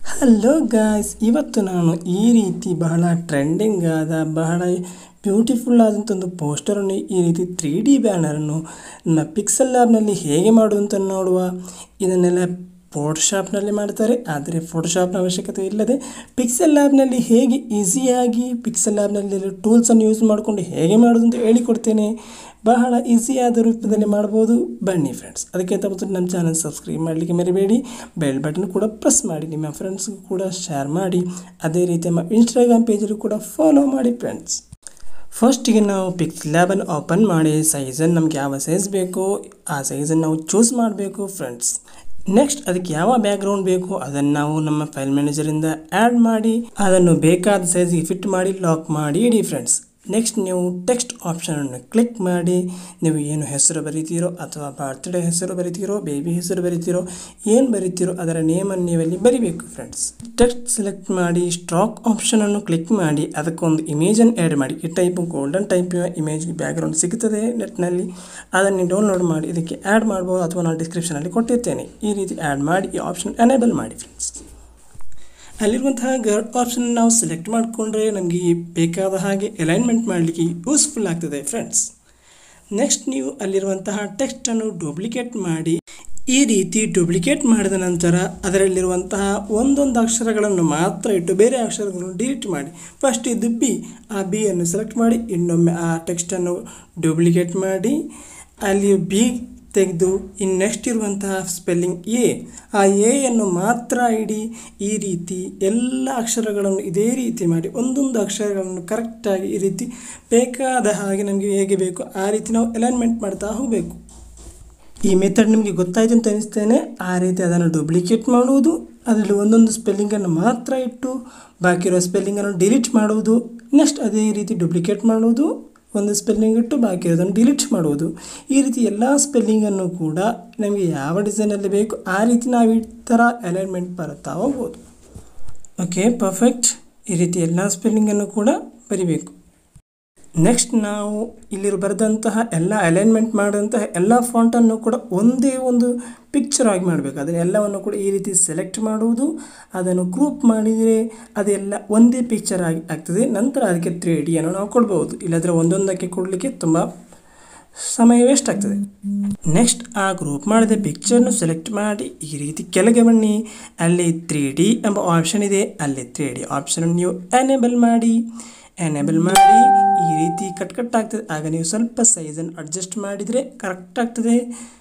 hello guys ಇವತ್ತು ನಾನು ಈ ರೀತಿ ಬಹಳ ಟ್ರೆಂಡಿಂಗ್ ಆದ ಬಹಳ ಬ್ಯೂಟಿಫುಲ್ ಆದಂಥ ಒಂದು ಪೋಸ್ಟರನ್ನು ಈ ರೀತಿ ತ್ರೀ ಡಿ ಬ್ಯಾನರನ್ನು ನಮ್ಮ ಪಿಕ್ಸೆಲ್ ಲ್ಯಾಬ್ನಲ್ಲಿ ಹೇಗೆ ಮಾಡುವಂತ ನೋಡುವ ಇದನ್ನೆಲ್ಲ ಫೋಟೋಶಾಪ್ನಲ್ಲಿ ಮಾಡ್ತಾರೆ ಆದರೆ ಫೋಟೋಶಾಪ್ನ ಅವಶ್ಯಕತೆ ಇಲ್ಲದೆ ಪಿಕ್ಸೆಲ್ ಲ್ಯಾಬ್ನಲ್ಲಿ ಹೇಗೆ ಈಸಿಯಾಗಿ ಪಿಕ್ಸೆಲ್ ಲ್ಯಾಬ್ನಲ್ಲಿ ಟೂಲ್ಸನ್ನು ಯೂಸ್ ಮಾಡಿಕೊಂಡು ಹೇಗೆ ಮಾಡೋದು ಅಂತ ಹೇಳಿಕೊಡ್ತೇನೆ ಬಹಳ ಈಸಿಯಾದ ರೂಪದಲ್ಲಿ ಮಾಡ್ಬೋದು ಬನ್ನಿ ಫ್ರೆಂಡ್ಸ್ ಅದಕ್ಕಿಂತ ಮೊದಲು ನಮ್ಮ ಚಾನಲ್ ಸಬ್ಸ್ಕ್ರೈಬ್ ಮಾಡಲಿಕ್ಕೆ ಮರಿಬೇಡಿ ಬೆಲ್ ಬಟನ್ ಕೂಡ ಪ್ರೆಸ್ ಮಾಡಿ ನಿಮ್ಮ ಫ್ರೆಂಡ್ಸ್ಗೂ ಕೂಡ ಶೇರ್ ಮಾಡಿ ಅದೇ ರೀತಿ ನಮ್ಮ ಇನ್ಸ್ಟಾಗ್ರಾಮ್ ಪೇಜಲ್ಲೂ ಕೂಡ ಫಾಲೋ ಮಾಡಿ ಫ್ರೆಂಡ್ಸ್ ಫಸ್ಟಿಗೆ ನಾವು ಪಿಕ್ಸ್ ಲ್ಯಾಬನ್ನು ಓಪನ್ ಮಾಡಿ ಸೈಜನ್ನು ನಮ್ಗೆ ಯಾವ ಸೈಜ್ ಬೇಕೋ ಆ ಸೈಜನ್ನು ನಾವು ಚೂಸ್ ಮಾಡಬೇಕು ಫ್ರೆಂಡ್ಸ್ ನೆಕ್ಸ್ಟ್ ಅದಕ್ಕೆ ಯಾವ ಬ್ಯಾಕ್ಗ್ರೌಂಡ್ ಬೇಕು ಅದನ್ನು ನಾವು ನಮ್ಮ ಫೈಲ್ ಮ್ಯಾನೇಜರಿಂದ ಆ್ಯಡ್ ಮಾಡಿ ಅದನ್ನು ಬೇಕಾದ ಸೈಜ್ಗೆ ಫಿಟ್ ಮಾಡಿ ಲಾಕ್ ಮಾಡಿ ಇಡಿ ಫ್ರೆಂಡ್ಸ್ ನೆಕ್ಸ್ಟ್ ನೀವು ಟೆಕ್ಸ್ಟ್ ಆಪ್ಷನನ್ನು ಕ್ಲಿಕ್ ಮಾಡಿ ನೀವು ಏನು ಹೆಸರು ಬರಿತೀರೋ ಅಥವಾ ಬರ್ತ್ಡೇ ಹೆಸರು ಬರಿತೀರೋ ಬೇಬಿ ಹೆಸರು ಬರಿತೀರೋ ಏನು ಬರಿತೀರೋ ಅದರ ನೇಮನ್ನು ನೀವಲ್ಲಿ ಬರಿಬೇಕು ಫ್ರೆಂಡ್ಸ್ ಟೆಕ್ಸ್ಟ್ ಸೆಲೆಕ್ಟ್ ಮಾಡಿ ಸ್ಟ್ರಾಕ್ ಆಪ್ಷನನ್ನು ಕ್ಲಿಕ್ ಮಾಡಿ ಅದಕ್ಕೊಂದು ಇಮೇಜನ್ನು ಆ್ಯಡ್ ಮಾಡಿ ಈ type golden type image background ಸಿಗುತ್ತದೆ ನೆಟ್ನಲ್ಲಿ ಅದನ್ನು ಡೌನ್ಲೋಡ್ ಮಾಡಿ ಇದಕ್ಕೆ ಆ್ಯಡ್ ಮಾಡ್ಬೋದು ಅಥವಾ ನಾನು ಡಿಸ್ಕ್ರಿಪ್ಷನಲ್ಲಿ ಕೊಟ್ಟಿರ್ತೇನೆ ಈ ರೀತಿ ಆ್ಯಡ್ ಮಾಡಿ ಈ ಆಪ್ಷನ್ ಎನೇಬಲ್ ಮಾಡಿ ಫ್ರೆಂಡ್ಸ್ ಅಲ್ಲಿರುವಂತಹ ಗರ್ಡ್ ಆಪ್ಷನ್ ನಾವು ಸೆಲೆಕ್ಟ್ ಮಾಡಿಕೊಂಡ್ರೆ ನಮಗೆ ಬೇಕಾದ ಹಾಗೆ ಅಲೈನ್ಮೆಂಟ್ ಮಾಡಲಿಕ್ಕೆ ಯೂಸ್ಫುಲ್ ಆಗ್ತದೆ ಫ್ರೆಂಡ್ಸ್ ನೆಕ್ಸ್ಟ್ ನೀವು ಅಲ್ಲಿರುವಂತಹ ಟೆಕ್ಸ್ಟನ್ನು ಡೂಪ್ಲಿಕೇಟ್ ಮಾಡಿ ಈ ರೀತಿ ಡೂಪ್ಲಿಕೇಟ್ ಮಾಡಿದ ನಂತರ ಅದರಲ್ಲಿರುವಂತಹ ಒಂದೊಂದು ಅಕ್ಷರಗಳನ್ನು ಮಾತ್ರ ಇಟ್ಟು ಬೇರೆ ಅಕ್ಷರಗಳನ್ನು ಡಿಲೀಟ್ ಮಾಡಿ ಫಸ್ಟ್ ಇದು ಬಿ ಆ ಬಿ ಅನ್ನು ಸೆಲೆಕ್ಟ್ ಮಾಡಿ ಇನ್ನೊಮ್ಮೆ ಆ ಟೆಕ್ಸ್ಟನ್ನು ಡೂಪ್ಲಿಕೇಟ್ ಮಾಡಿ ಅಲ್ಲಿ ಬಿ ತೆಗೆದು ಇನ್ನು ನೆಕ್ಸ್ಟ್ ಇರುವಂತಹ ಸ್ಪೆಲ್ಲಿಂಗ್ ಎ ಆ ಎಯನ್ನು ಮಾತ್ರ ಇಡಿ ಈ ರೀತಿ ಎಲ್ಲ ಅಕ್ಷರಗಳನ್ನು ಇದೇ ರೀತಿ ಮಾಡಿ ಒಂದೊಂದು ಅಕ್ಷರಗಳನ್ನು ಕರೆಕ್ಟಾಗಿ ಈ ರೀತಿ ಬೇಕಾದ ಹಾಗೆ ನಮಗೆ ಹೇಗೆ ಬೇಕು ಆ ರೀತಿ ನಾವು ಅಲೈನ್ಮೆಂಟ್ ಮಾಡ್ತಾ ಹೋಗಬೇಕು ಈ ಮೆಥಡ್ ನಿಮಗೆ ಗೊತ್ತಾಯ್ತು ಅಂತ ಅನಿಸ್ತೇನೆ ಆ ರೀತಿ ಅದನ್ನು ಡೂಪ್ಲಿಕೇಟ್ ಮಾಡುವುದು ಅದರಲ್ಲಿ ಒಂದೊಂದು ಸ್ಪೆಲ್ಲಿಂಗನ್ನು ಮಾತ್ರ ಇಟ್ಟು ಬಾಕಿ ಇರೋ ಸ್ಪೆಲ್ಲಿಂಗನ್ನು ಡಿಲೀಟ್ ಮಾಡುವುದು ನೆಕ್ಸ್ಟ್ ಅದೇ ರೀತಿ ಡೂಪ್ಲಿಕೇಟ್ ಮಾಡುವುದು ಒಂದು ಸ್ಪೆಲ್ಲಿಂಗ್ ಇಟ್ಟು ಬಾಕಿ ಇರೋದನ್ನು ಡಿಲೀಟ್ ಮಾಡುವುದು ಈ ರೀತಿ ಎಲ್ಲ ಸ್ಪೆಲ್ಲಿಂಗನ್ನು ಕೂಡ ನಮಗೆ ಯಾವ ಡಿಸೈನಲ್ಲಿ ಬೇಕು ಆ ರೀತಿ ನಾವು ಈ ಥರ ಅಲೈನ್ಮೆಂಟ್ ಬರುತ್ತಾ ಹೋಗ್ಬೋದು ಓಕೆ ಪರ್ಫೆಕ್ಟ್ ಈ ರೀತಿ ಎಲ್ಲ ಸ್ಪೆಲ್ಲಿಂಗನ್ನು ಕೂಡ ಬರಿಬೇಕು ನೆಕ್ಸ್ಟ್ ನಾವು ಇಲ್ಲಿ ಬರೆದಂತಹ ಎಲ್ಲ ಅಲೈನ್ಮೆಂಟ್ ಮಾಡಿದಂತಹ ಎಲ್ಲ ಫಾಂಟನ್ನು ಕೂಡ ಒಂದೇ ಒಂದು ಪಿಕ್ಚರ್ ಆಗಿ ಮಾಡಬೇಕು ಅದನ್ನು ಎಲ್ಲವನ್ನು ಕೂಡ ಈ ರೀತಿ ಸೆಲೆಕ್ಟ್ ಮಾಡುವುದು ಅದನ್ನು ಗ್ರೂಪ್ ಮಾಡಿದರೆ ಅದೆಲ್ಲ ಒಂದೇ ಪಿಕ್ಚರ್ ಆಗಿ ಆಗ್ತದೆ ನಂತರ ಅದಕ್ಕೆ ತ್ರೀ ಡಿಯನ್ನು ನಾವು ಕೊಡ್ಬೋದು ಇಲ್ಲಾಂದರೆ ಒಂದೊಂದಕ್ಕೆ ಕೊಡಲಿಕ್ಕೆ ತುಂಬ ಸಮಯ ವೇಸ್ಟ್ ಆಗ್ತದೆ ನೆಕ್ಸ್ಟ್ ಆ ಗ್ರೂಪ್ ಮಾಡಿದ ಪಿಕ್ಚರ್ನು ಸೆಲೆಕ್ಟ್ ಮಾಡಿ ಈ ರೀತಿ ಕೆಳಗೆ ಬನ್ನಿ ಅಲ್ಲಿ ತ್ರೀ ಡಿ ಎಂಬ ಆಪ್ಷನ್ ಇದೆ ಅಲ್ಲಿ ತ್ರೀ ಡಿ ಆಪ್ಷನ್ ನೀವು ಎನೇಬಲ್ ಮಾಡಿ ಎನೇಬಲ್ ಮಾಡಿ ಈ ರೀತಿ ಕಟ್ ಕಟ್ ಆಗ್ತದೆ ಆಗ ನೀವು ಸ್ವಲ್ಪ ಸೈಜನ್ನು ಅಡ್ಜಸ್ಟ್ ಮಾಡಿದರೆ ಕರೆಕ್ಟ್ ಆಗ್ತದೆ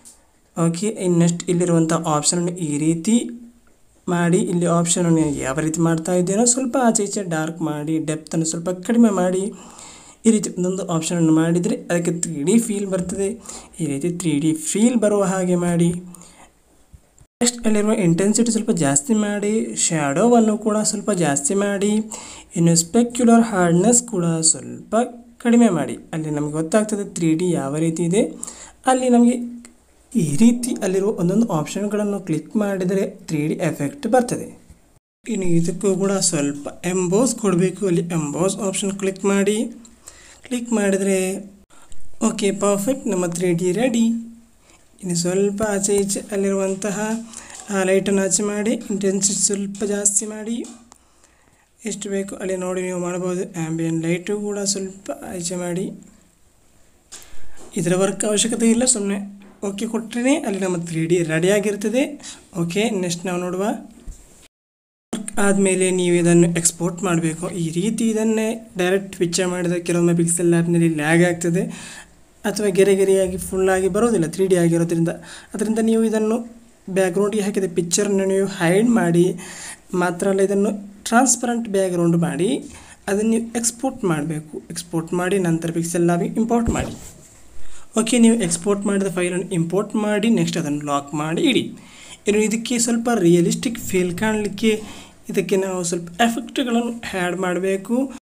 ಓಕೆ ಇನ್ನೆಸ್ಟ್ ಇಲ್ಲಿರುವಂಥ ಆಪ್ಷನನ್ನು ಈ ರೀತಿ ಮಾಡಿ ಇಲ್ಲಿ ಆಪ್ಷನನ್ನು ಯಾವ ರೀತಿ ಮಾಡ್ತಾ ಇದ್ದೇನೋ ಸ್ವಲ್ಪ ಆಚೆ ಈಚೆ ಡಾರ್ಕ್ ಮಾಡಿ ಡೆಪ್ತನ್ನು ಸ್ವಲ್ಪ ಕಡಿಮೆ ಮಾಡಿ ಈ ರೀತಿ ಒಂದೊಂದು ಆಪ್ಷನನ್ನು ಮಾಡಿದರೆ ಅದಕ್ಕೆ ತ್ರೀ ಡಿ ಫೀಲ್ ಬರ್ತದೆ ಈ ರೀತಿ ತ್ರೀ ಡಿ ಫೀಲ್ ಬರುವ ಹಾಗೆ ಮಾಡಿ ನೆಕ್ಸ್ಟ್ ಅಲ್ಲಿರುವ ಇಂಟೆನ್ಸಿಟಿ ಸ್ವಲ್ಪ ಜಾಸ್ತಿ ಮಾಡಿ ಶ್ಯಾಡೋವನ್ನು ಕೂಡ ಸ್ವಲ್ಪ ಜಾಸ್ತಿ ಮಾಡಿ ಇನ್ನು ಸ್ಪೆಕ್ಯುಲರ್ ಹಾರ್ಡ್ನೆಸ್ ಕೂಡ ಸ್ವಲ್ಪ ಕಡಿಮೆ ಮಾಡಿ ಅಲ್ಲಿ ನಮಗೆ ಗೊತ್ತಾಗ್ತದೆ ತ್ರೀ ಡಿ ಯಾವ ರೀತಿ ಇದೆ ಅಲ್ಲಿ ನಮಗೆ ಈ ರೀತಿ ಅಲ್ಲಿರುವ ಒಂದೊಂದು ಆಪ್ಷನ್ಗಳನ್ನು ಕ್ಲಿಕ್ ಮಾಡಿದರೆ ತ್ರೀ ಡಿ ಎಫೆಕ್ಟ್ ಬರ್ತದೆ ಇನ್ನು ಇದಕ್ಕೂ ಕೂಡ ಸ್ವಲ್ಪ ಎಂಬೋಸ್ ಕೊಡಬೇಕು ಅಲ್ಲಿ ಎಂಬೋಸ್ ಆಪ್ಷನ್ ಕ್ಲಿಕ್ ಮಾಡಿ ಕ್ಲಿಕ್ ಮಾಡಿದರೆ ಓಕೆ ಪರ್ಫೆಕ್ಟ್ ನಮ್ಮ ತ್ರೀ ಡಿ ರೆಡಿ ಇನ್ನು ಸ್ವಲ್ಪ ಆಚೆ ಈಚೆ ಅಲ್ಲಿರುವಂತಹ ಆ ಲೈಟನ್ನು ಆಚೆ ಮಾಡಿ ಇಂಟೆನ್ಸಿಟಿ ಸ್ವಲ್ಪ ಜಾಸ್ತಿ ಮಾಡಿ ಎಷ್ಟು ಬೇಕು ಅಲ್ಲಿ ನೋಡಿ ನೀವು ಮಾಡ್ಬೋದು ಆ್ಯಂಬಿಯನ್ ಲೈಟು ಕೂಡ ಸ್ವಲ್ಪ ಆಚೆ ಮಾಡಿ ಇದರ ವರ್ಕ್ ಅವಶ್ಯಕತೆ ಇಲ್ಲ ಸುಮ್ಮನೆ ಓಕೆ ಕೊಟ್ಟರೆ ಅಲ್ಲಿ ನಮ್ಮ ತ್ರೀ ಡಿ ರೆಡಿಯಾಗಿರ್ತದೆ ಓಕೆ ನೆಕ್ಸ್ಟ್ ನಾವು ನೋಡುವ ವರ್ಕ್ ಆದಮೇಲೆ ನೀವು ಇದನ್ನು ಎಕ್ಸ್ಪೋರ್ಟ್ ಮಾಡಬೇಕು ಈ ರೀತಿ ಇದನ್ನೇ ಡೈರೆಕ್ಟ್ ಪಿಕ್ಚರ್ ಮಾಡಿದ ಕೆಲವೊಮ್ಮೆ ಪಿಕ್ಸೆಲ್ ಲ್ಯಾಬ್ನಲ್ಲಿ ಲ್ಯಾಗ್ ಆಗ್ತದೆ ಅಥವಾ ಗೆರೆ ಗೆರೆಯಾಗಿ ಫುಲ್ಲಾಗಿ ಬರೋದಿಲ್ಲ ತ್ರೀ ಡಿ ಆಗಿರೋದ್ರಿಂದ ಅದರಿಂದ ನೀವು ಇದನ್ನು ಬ್ಯಾಕ್ಗ್ರೌಂಡಿಗೆ ಹಾಕಿದ ಪಿಕ್ಚರನ್ನು ನೀವು ಹೈಡ್ ಮಾಡಿ ಮಾತ್ರ ಅಲ್ಲ ಇದನ್ನು ಟ್ರಾನ್ಸ್ಪರೆಂಟ್ ಬ್ಯಾಕ್ಗ್ರೌಂಡ್ ಮಾಡಿ ಅದನ್ನು ನೀವು ಎಕ್ಸ್ಪೋರ್ಟ್ ಮಾಡಬೇಕು ಎಕ್ಸ್ಪೋರ್ಟ್ ಮಾಡಿ ನಂತರ ಪಿಕ್ಸೆಲ್ ಲ್ಯಾಬಿಗೆ ಇಂಪೋರ್ಟ್ ಮಾಡಿ ಓಕೆ ನೀವು ಎಕ್ಸ್ಪೋರ್ಟ್ ಮಾಡಿದ ಫೈಲನ್ನು ಇಂಪೋರ್ಟ್ ಮಾಡಿ ನೆಕ್ಸ್ಟ್ ಅದನ್ನು ಲಾಕ್ ಮಾಡಿ ಇಡಿ ಇನ್ನು ಇದಕ್ಕೆ ಸ್ವಲ್ಪ ರಿಯಲಿಸ್ಟಿಕ್ ಫೀಲ್ ಕಾಣಲಿಕ್ಕೆ ಇದಕ್ಕೆ ನಾವು ಸ್ವಲ್ಪ ಎಫೆಕ್ಟ್ಗಳನ್ನು ಆ್ಯಡ್ ಮಾಡಬೇಕು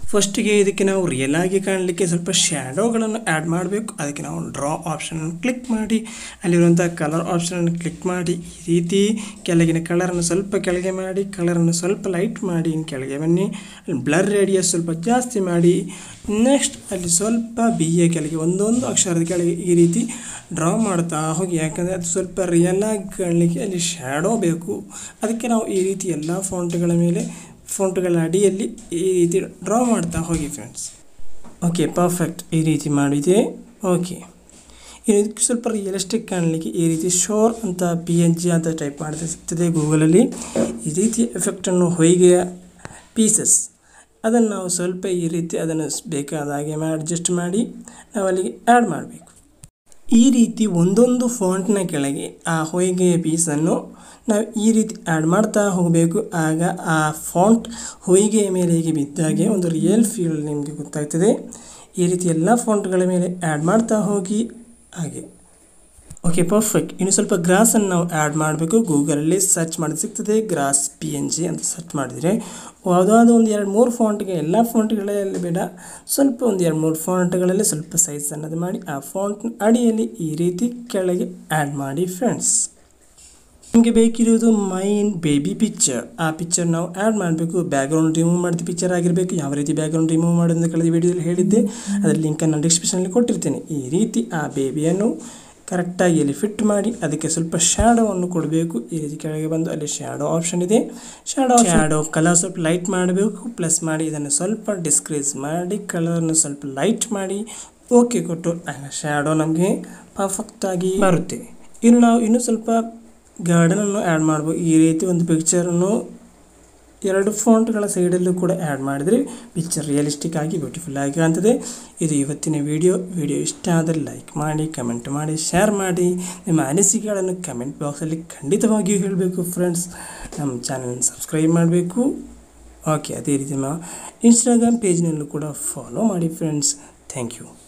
ಫಸ್ಟಿಗೆ ಇದಕ್ಕೆ ನಾವು ರಿಯಲ್ ಆಗಿ ಕಾಣಲಿಕ್ಕೆ ಸ್ವಲ್ಪ ಶ್ಯಾಡೋಗಳನ್ನು ಆ್ಯಡ್ ಮಾಡಬೇಕು ಅದಕ್ಕೆ ನಾವು ಡ್ರಾ ಆಪ್ಷನನ್ನು ಕ್ಲಿಕ್ ಮಾಡಿ ಅಲ್ಲಿರುವಂಥ ಕಲರ್ ಆಪ್ಷನನ್ನು ಕ್ಲಿಕ್ ಮಾಡಿ ಈ ರೀತಿ ಕೆಳಗಿನ ಕಲರನ್ನು ಸ್ವಲ್ಪ ಕೆಳಗೆ ಮಾಡಿ ಕಲರನ್ನು ಸ್ವಲ್ಪ ಲೈಟ್ ಮಾಡಿ ಇನ್ನು ಕೆಳಗೆ ಬನ್ನಿ ಅಲ್ಲಿ ಬ್ಲರ್ ರೇಡಿಯಸ್ ಸ್ವಲ್ಪ ಜಾಸ್ತಿ ಮಾಡಿ ನೆಕ್ಸ್ಟ್ ಅಲ್ಲಿ ಸ್ವಲ್ಪ ಬಿ ಎ ಕೆಳಗೆ ಒಂದೊಂದು ಅಕ್ಷರದ ಕೆಳಗೆ ಈ ರೀತಿ ಡ್ರಾ ಮಾಡ್ತಾ ಹೋಗಿ ಯಾಕಂದರೆ ಅದು ಸ್ವಲ್ಪ ರಿಯಲ್ ಆಗಿ ಕಾಣಲಿಕ್ಕೆ ಅಲ್ಲಿ ಶ್ಯಾಡೋ ಬೇಕು ಅದಕ್ಕೆ ನಾವು ಈ ರೀತಿ ಎಲ್ಲ ಫಾಂಟ್ಗಳ ಮೇಲೆ ಫಾಂಟ್ಗಳ ಅಡಿಯಲ್ಲಿ ಈ ರೀತಿ ಡ್ರಾ ಮಾಡ್ತಾ ಹೋಗಿ ಫ್ರೆಂಡ್ಸ್ ಓಕೆ ಪರ್ಫೆಕ್ಟ್ ಈ ರೀತಿ ಮಾಡಿದೆ ಓಕೆ ಇದಕ್ಕೆ ಸ್ವಲ್ಪ ರಿಯಲಿಸ್ಟಿಕ್ ಕಾಣಲಿಕ್ಕೆ ಈ ರೀತಿ ಶೋರ್ ಅಂತ ಪಿ ಎನ್ ಜಿ ಅಂತ ಟೈಪ್ ಮಾಡಿದ್ರೆ ಸಿಗ್ತದೆ ಗೂಗಲಲ್ಲಿ ಈ ರೀತಿ ಎಫೆಕ್ಟನ್ನು ಹೊಯ್ಗೆಯ ಪೀಸಸ್ ಅದನ್ನು ನಾವು ಸ್ವಲ್ಪ ಈ ರೀತಿ ಅದನ್ನು ಬೇಕಾದ ಹಾಗೆ ಅಡ್ಜಸ್ಟ್ ಮಾಡಿ ನಾವು ಅಲ್ಲಿಗೆ ಆ್ಯಡ್ ಮಾಡಬೇಕು ಈ ರೀತಿ ಒಂದೊಂದು ಫಾಂಟ್ನ ಕೆಳಗೆ ಆ ಹೊಯ್ಗೆಯ ಪೀಸನ್ನು ನಾವು ಈ ರೀತಿ ಆ್ಯಡ್ ಮಾಡ್ತಾ ಹೋಗಬೇಕು ಆಗ ಆ ಫಾಂಟ್ ಹೊಯ್ಗೆಯ ಮೇಲೆ ಹೀಗೆ ಬಿದ್ದಾಗೆ ಒಂದು ರಿಯಲ್ ಫೀಲ್ ನಿಮಗೆ ಗೊತ್ತಾಗ್ತದೆ ಈ ರೀತಿ ಎಲ್ಲ ಫಾಂಟ್ಗಳ ಮೇಲೆ ಆ್ಯಡ್ ಮಾಡ್ತಾ ಹೋಗಿ ಹಾಗೆ ಓಕೆ ಪರ್ಫೆಕ್ಟ್ ಇನ್ನು ಸ್ವಲ್ಪ ಗ್ರಾಸನ್ನು ನಾವು ಆ್ಯಡ್ ಮಾಡಬೇಕು ಗೂಗಲಲ್ಲಿ ಸರ್ಚ್ ಮಾಡಿ ಸಿಗ್ತದೆ ಗ್ರಾಸ್ ಪಿ ಎನ್ ಜಿ ಅಂತ ಸರ್ಚ್ ಮಾಡಿದರೆ ಯಾವುದಾದ್ರು ಒಂದು ಎರಡು ಮೂರು ಫಾಂಟ್ಗೆ ಎಲ್ಲ ಫಾಂಟ್ಗಳಲ್ಲಿ ಬೇಡ ಸ್ವಲ್ಪ ಒಂದು ಎರಡು ಮೂರು ಫಾಂಟ್ಗಳಲ್ಲಿ ಸ್ವಲ್ಪ ಸೈಜ್ ಸಣ್ಣದು ಮಾಡಿ ಆ ಫಾಂಟ್ ಅಡಿಯಲ್ಲಿ ಈ ರೀತಿ ಕೆಳಗೆ ಆ್ಯಡ್ ಮಾಡಿ ಫ್ರೆಂಡ್ಸ್ ನಿಮಗೆ ಬೇಕಿರೋದು ಮೈನ್ ಬೇಬಿ ಪಿಕ್ಚರ್ ಆ ಪಿಕ್ಚರ್ ನಾವು ಆ್ಯಡ್ ಮಾಡಬೇಕು ಬ್ಯಾಕ್ಗ್ರೌಂಡ್ ರಿಮೂವ್ ಮಾಡಿದ ಪಿಕ್ಚರ್ ಆಗಿರಬೇಕು ಯಾವ ರೀತಿ ಬ್ಯಾಕ್ಗ್ರೌಂಡ್ ರಿಮೂವ್ ಮಾಡೋದು ಕಳೆದ ವಿಡಿಯೋದಲ್ಲಿ ಹೇಳಿದ್ದೆ ಅದರ ಲಿಂಕನ್ನು ಡಿಸ್ಕ್ರಿಪ್ಷನಲ್ಲಿ ಕೊಟ್ಟಿರ್ತೇನೆ ಈ ರೀತಿ ಆ ಬೇಬಿಯನ್ನು ಕರೆಕ್ಟಾಗಿ ಇಲ್ಲಿ ಫಿಟ್ ಮಾಡಿ ಅದಕ್ಕೆ ಸ್ವಲ್ಪ ಶ್ಯಾಡೋವನ್ನು ಕೊಡಬೇಕು ಈ ರೀತಿ ಕೆಳಗೆ ಬಂದು ಅಲ್ಲಿ ಶ್ಯಾಡೋ ಆಪ್ಷನ್ ಇದೆ ಶ್ಯಾಡೋ ಶ್ಯಾಡೋ ಕಲರ್ ಸ್ವಲ್ಪ ಲೈಟ್ ಮಾಡಬೇಕು ಪ್ಲಸ್ ಮಾಡಿ ಇದನ್ನು ಸ್ವಲ್ಪ ಡಿಸ್ಕ್ರೀಸ್ ಮಾಡಿ ಕಲರ್ನ ಸ್ವಲ್ಪ ಲೈಟ್ ಮಾಡಿ ಓಕೆ ಕೊಟ್ಟು ಶ್ಯಾಡೋ ನಮಗೆ ಪರ್ಫೆಕ್ಟಾಗಿ ಬರುತ್ತೆ ಇನ್ನು ನಾವು ಇನ್ನೂ ಸ್ವಲ್ಪ ಗಾರ್ಡನನ್ನು ಆ್ಯಡ್ ಮಾಡ್ಬೋದು ಈ ರೀತಿ ಒಂದು ಪಿಕ್ಚರನ್ನು ಎರಡು ಫಾಂಟ್ಗಳ ಸೈಡಲ್ಲೂ ಕೂಡ ಆ್ಯಡ್ ಮಾಡಿದರೆ ಪಿಕ್ಚರ್ ರಿಯಲಿಸ್ಟಿಕ್ ಆಗಿ ಬ್ಯೂಟಿಫುಲ್ ಆಗಿ ಕಾಣ್ತದೆ ಇದು ಇವತ್ತಿನ ವಿಡಿಯೋ ವಿಡಿಯೋ ಇಷ್ಟ ಆದರೆ ಲೈಕ್ ಮಾಡಿ ಕಮೆಂಟ್ ಮಾಡಿ ಶೇರ್ ಮಾಡಿ ನಿಮ್ಮ ಅನಿಸಿಕೆಗಳನ್ನು ಕಮೆಂಟ್ ಬಾಕ್ಸಲ್ಲಿ ಖಂಡಿತವಾಗಿಯೂ ಹೇಳಬೇಕು ಫ್ರೆಂಡ್ಸ್ ನಮ್ಮ ಚಾನಲ್ನ ಸಬ್ಸ್ಕ್ರೈಬ್ ಮಾಡಬೇಕು ಓಕೆ ಅದೇ ರೀತಿ ನಮ್ಮ ಇನ್ಸ್ಟಾಗ್ರಾಮ್ ಪೇಜ್ನಲ್ಲೂ ಕೂಡ ಫಾಲೋ ಮಾಡಿ ಫ್ರೆಂಡ್ಸ್ ಥ್ಯಾಂಕ್ ಯು